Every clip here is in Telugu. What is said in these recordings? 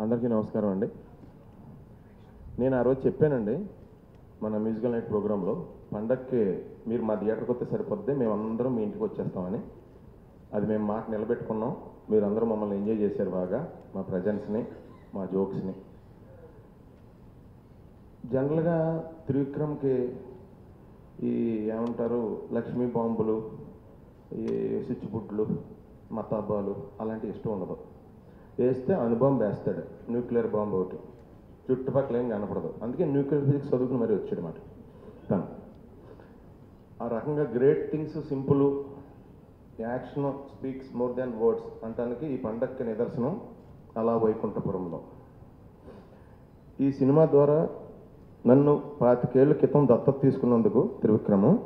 అందరికీ నమస్కారం అండి నేను ఆ రోజు చెప్పానండి మన మ్యూజికల్ నైట్ ప్రోగ్రాంలో పండక్కి మీరు మా థియేటర్కి వస్తే సరిపోద్ది మేమందరం మీ ఇంటికి వచ్చేస్తామని అది మేము మాట నిలబెట్టుకున్నాం మీరందరూ మమ్మల్ని ఎంజాయ్ చేశారు బాగా మా ప్రజెన్స్ని మా జోక్స్ని జనరల్గా త్రివిక్రమ్కి ఈ ఏమంటారు లక్ష్మీ బాంబులు ఈ స్విచ్ బుడ్లు మతాబాలు అలాంటి ఇష్టం ఉండదు వేస్తే అణుబాంబు వేస్తాడు న్యూక్లియర్ బాంబు ఒకటి చుట్టుపక్కల ఏం కనపడదు అందుకే న్యూక్లియర్ ఫిజిక్స్ చదువుకుని మరీ వచ్చాడు మాట తను ఆ రకంగా great things simple action speaks more than words అంటానికి ఈ పండగకి నిదర్శనం అలా వైకుంఠపురంలో ఈ సినిమా ద్వారా నన్ను పాతికేళ్ళ క్రితం దత్తత తీసుకున్నందుకు త్రివిక్రమం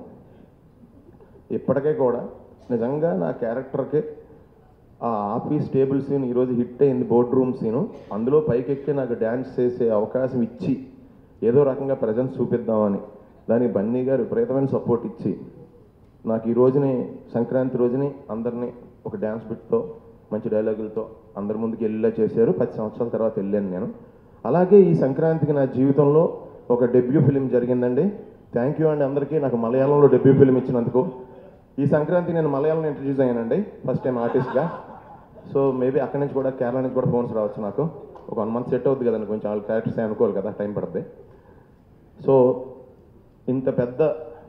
ఇప్పటికే కూడా నిజంగా నా క్యారెక్టర్కి ఆ ఆఫీస్ టేబుల్ సీన్ ఈరోజు హిట్ అయింది బోర్డ్ రూమ్ సీను అందులో పైకెక్కి నాకు డ్యాన్స్ చేసే అవకాశం ఇచ్చి ఏదో రకంగా ప్రజెన్స్ చూపిద్దామని దానికి బన్నీ గారు విపరీతమైన సపోర్ట్ ఇచ్చి నాకు ఈ రోజుని సంక్రాంతి రోజుని అందరినీ ఒక డ్యాన్స్ బిట్తో మంచి డైలాగులతో అందరి ముందుకు వెళ్ళేలా చేశారు పది సంవత్సరాల తర్వాత వెళ్ళాను నేను అలాగే ఈ సంక్రాంతికి నా జీవితంలో ఒక డెబ్యూ ఫిలిం జరిగిందండి థ్యాంక్ యూ అండి అందరికీ నాకు మలయాళంలో డెబ్యూ ఫిలిం ఇచ్చినందుకు ఈ సంక్రాంతి నేను మలయాళంలో ఇంట్రడ్యూస్ అయ్యానండి ఫస్ట్ టైం ఆర్టిస్ట్గా సో మేబీ అక్కడి నుంచి కూడా కేరళ నుంచి కూడా ఫోన్స్ రావచ్చు నాకు ఒక వన్ మంత్ సెట్ అవుద్ది కదండి కొంచెం వాళ్ళ క్యారెక్టర్స్ అనుకోవాలి కదా టైం పడుతుంది సో ఇంత పెద్ద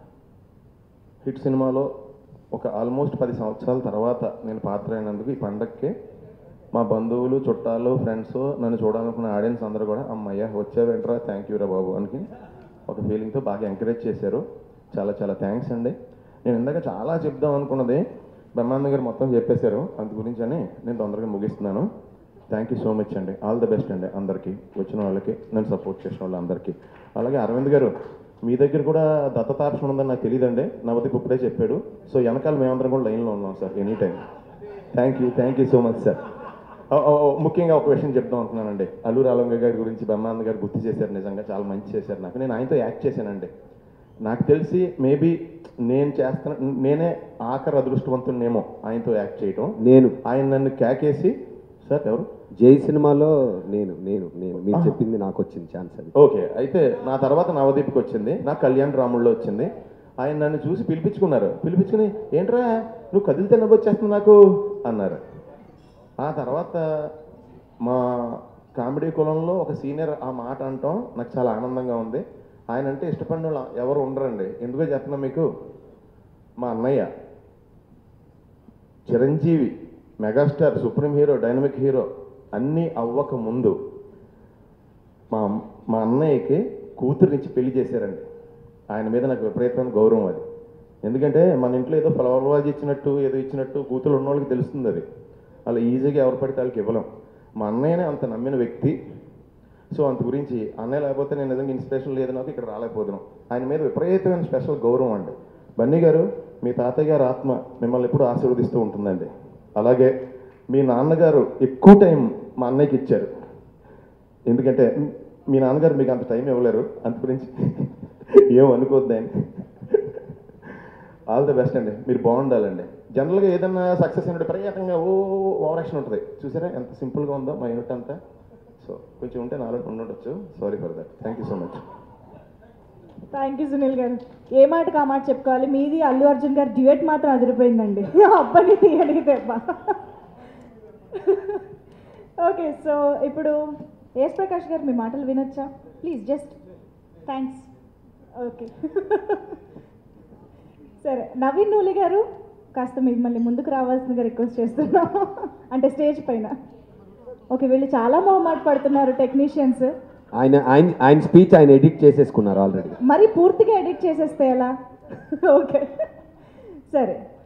హిట్ సినిమాలో ఒక ఆల్మోస్ట్ పది సంవత్సరాల తర్వాత నేను పాత్ర అయినందుకు ఈ పండక్కి మా బంధువులు చుట్టాలు ఫ్రెండ్స్ నన్ను చూడాలనుకున్న ఆడియన్స్ అందరూ కూడా అమ్మయ్య వచ్చావేంట్రా థ్యాంక్ యూ రా బాబు అని ఒక ఫీలింగ్తో బాగా ఎంకరేజ్ చేశారు చాలా చాలా థ్యాంక్స్ అండి నేను ఇందాక చాలా చెప్దాం అనుకున్నది బ్రహ్మానంద గారు మొత్తం చెప్పేశారు అందు గురించి అని నేను తొందరగా ముగిస్తున్నాను థ్యాంక్ యూ సో మచ్ అండి ఆల్ ద బెస్ట్ అండి అందరికీ వచ్చిన వాళ్ళకి నన్ను సపోర్ట్ చేసిన వాళ్ళందరికీ అలాగే అరవింద్ గారు మీ దగ్గర కూడా దత్తత ఆప్షన్ ఉందని నాకు తెలియదండి నవదీప్ ఇప్పుడే చెప్పాడు సో వెనకాల మేమందరం కూడా లైన్లో ఉన్నాం sir any time thank you thank you so much sir ముఖ్యంగా ఒక విషయం చెప్దాం అనుకున్నానండి అల్లూరు ఆలంగ గారి గురించి బ్రహ్మానంద గారు గుర్తు చేశారు నిజంగా చాలా మంచి చేశారు నాకు నేను ఆయనతో యాక్ట్ చేశానండి నాకు తెలిసి మేబీ నేను చేస్తున్న నేనే ఆఖరి అదృష్టవంతునేమో ఆయనతో యాక్ట్ చేయటం నేను ఆయన నన్ను క్యాకేసి సార్ ఎవరు జై సినిమాలో నేను నేను నేను మీరు చెప్పింది నాకు వచ్చింది ఛాన్స్ అది ఓకే అయితే నా తర్వాత నవదీప్కి వచ్చింది నాకు కళ్యాణ్ రాముల్లో వచ్చింది ఆయన నన్ను చూసి పిలిపించుకున్నారు పిలిపించుకుని ఏంట్రా నువ్వు కదిలితే నవ్వొచ్చేస్తుంది నాకు అన్నారు ఆ తర్వాత మా కామెడీ కులంలో ఒక సీనియర్ ఆ మాట అంటాం నాకు చాలా ఆనందంగా ఉంది ఆయన అంటే ఇష్టపడిన వాళ్ళు ఎవరు ఉండరండి ఎందుకో చెప్పిన మీకు మా అన్నయ్య Chiranjeevi megastar supreme hero dynamic hero అన్నీ అవ్వక ముందు మా మా అన్నయ్యకి కూతురునిచ్చి పెళ్లి చేశారండి ఆయన మీద నాకు విపరీతమైన గౌరవం అది ఎందుకంటే మన ఇంట్లో ఏదో ఫ్లవర్ వాజ్ ఇచ్చినట్టు ఏదో ఇచ్చినట్టు కూతురు ఉన్న వాళ్ళకి తెలుస్తుంది అది అలా ఈజీగా ఎవరు పడితే వాళ్ళకి ఇవ్వలేం మా అన్నయ్యనే అంత నమ్మిన వ్యక్తి సో అంత గురించి అన్నయ్య లేకపోతే నేను నిజంగా ఇన్స్పిరేషన్ లేదు నాకు ఇక్కడ రాలేకపోతున్నాం ఆయన మీద విపరీతమైన స్పెషల్ గౌరవం అండి బన్నీ గారు మీ తాతయ్య గారి ఆత్మ మిమ్మల్ని ఎప్పుడు ఆశీర్వదిస్తూ ఉంటుందండి అలాగే మీ నాన్నగారు ఎక్కువ టైం మా అన్నయ్యకి ఇచ్చారు ఎందుకంటే మీ నాన్నగారు మీకు అంత టైం ఇవ్వలేరు అంత గురించి ఏం అనుకోవద్దు ఆయన ఆల్ ద బెస్ట్ అండి మీరు బాగుండాలండి జనరల్గా ఏదైనా సక్సెస్ అయినట్టు ప్రయత్నంగా ఓ ఓవరాక్షన్ ఉంటుంది చూసారా ఎంత సింపుల్గా ఉందో మా యూనిట్ అంతా సో కొంచెం ఉంటే నాలో ఉండొచ్చు sorry for that thank you so much thank you Sunil garu ఏ మాటకు ఆ మాట చెప్పుకోవాలి మీది అల్లు అర్జున్ గారి డ్యూయట్ మాత్రం అదిరిపోయిందండి అబ్బని తీయని దెబ్బ ఓకే సో ఇప్పుడు ఏస్ ప్రకాష్ గారు మీ మాటలు వినొచ్చా ప్లీజ్ జస్ట్ థ్యాంక్స్ ఓకే సరే నవీన్ నూలి గారు కాస్త మిమ్మల్ని ముందుకు రావాల్సిందిగా రిక్వెస్ట్ చేస్తున్నాం అంటే స్టేజ్ పైన ఓకే వీళ్ళు చాలా మొహమాట పడుతున్నారు టెక్నీషియన్స్ ఆయన ఆయన ఆయన స్పీచ్ ఆయన ఎడిట్ చేసేసుకున్నారు ఆల్రెడీ మరి పూర్తిగా ఎడిట్ చేసేస్తే ఎలా ఓకే సరే